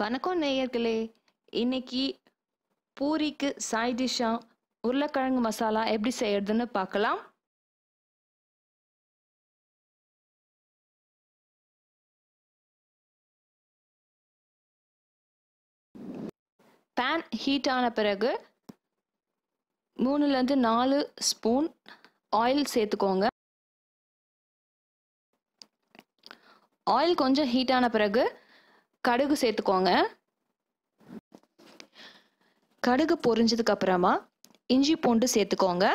வணக்கம் நேயர்களே இன்னைக்கு பூரிக்கு சைட் டிஷ்ஷா உருளைக்கிழங்கு மசாலா எப்படி செய்யறதுன்னு பார்க்கலாம் பேன் ஹீட் ஆன பிறகு மூணுலேருந்து நாலு ஸ்பூன் ஆயில் சேர்த்துக்கோங்க ஆயில் கொஞ்சம் ஹீட் ஆன பிறகு கடுகு சேர்த்துக்கோங்க கடுகு பொரிஞ்சதுக்கு அப்புறமா இஞ்சி பூண்டு சேர்த்துக்கோங்க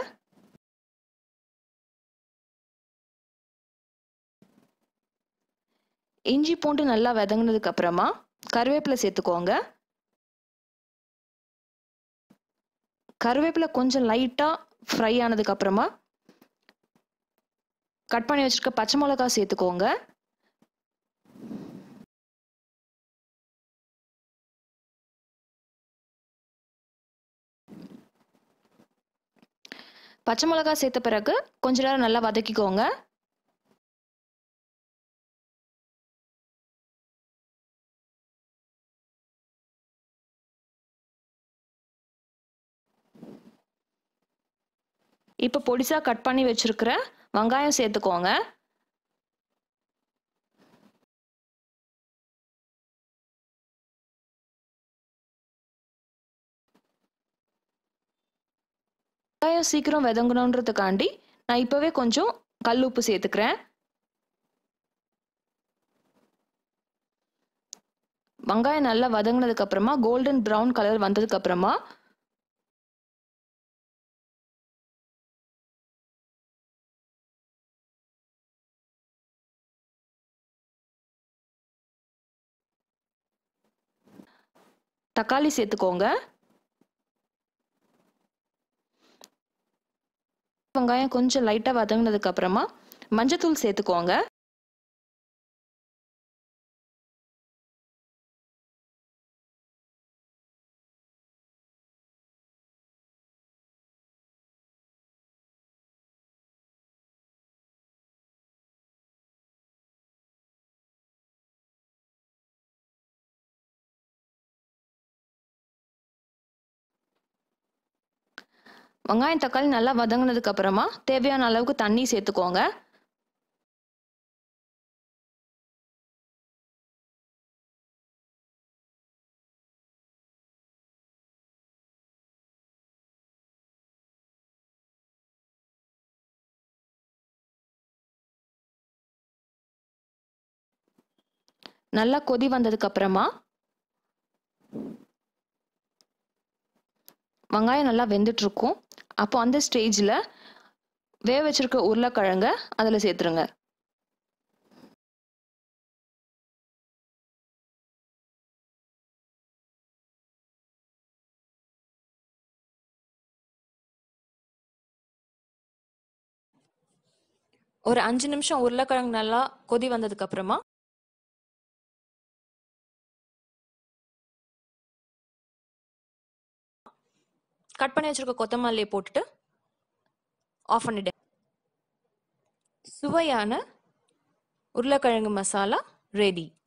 இஞ்சி பூண்டு நல்லா வதங்கினதுக்கு அப்புறமா கருவேப்பிலை சேர்த்துக்கோங்க கருவேப்பிலை கொஞ்சம் லைட்டாக ஃப்ரை ஆனதுக்கு அப்புறமா கட் பண்ணி வச்சிருக்க பச்சை மிளகா சேர்த்துக்கோங்க பச்சை மிளகா சேர்த்த பிறகு கொஞ்ச நேரம் நல்லா வதக்கிக்கோங்க இப்போ பொடிசா கட் பண்ணி வச்சிருக்கிற வெங்காயம் சேர்த்துக்கோங்க வெங்காயம் சீக்கிரம் வதங்கணுன்றதுக்காண்டி நான் இப்போவே கொஞ்சம் கல் உப்பு சேர்த்துக்கிறேன் வெங்காயம் நல்லா வதங்கினதுக்கு அப்புறமா கோல்டன் ப்ரௌன் கலர் வந்ததுக்கு அப்புறமா தக்காளி சேர்த்துக்கோங்க வெங்காயம் கொஞ்சம் லைட்டாக வதங்கினதுக்கு அப்புறமா மஞ்சத்தூள் சேர்த்துக்கோங்க வெங்காயம் தக்காளி நல்லா வதங்கினதுக்கு அப்புறமா தேவையான அளவுக்கு தண்ணி சேர்த்துக்கோங்க நல்லா கொதி வந்ததுக்கு அப்புறமா வெங்காயம் நல்லா வெந்துட்டு இருக்கும் அப்போ அந்த ஸ்டேஜில் வேக வச்சிருக்க உருளைக்கிழங்க அதில் சேர்த்துருங்க ஒரு அஞ்சு நிமிஷம் உருளைக்கிழங்கு நல்லா கொதி வந்ததுக்கு அப்புறமா கட் பண்ணி வச்சிருக்க கொத்தமல்லியை போட்டுட்டு ஆஃப் பண்ணிடு சுவையான உருளைக்கிழங்கு மசாலா ரெடி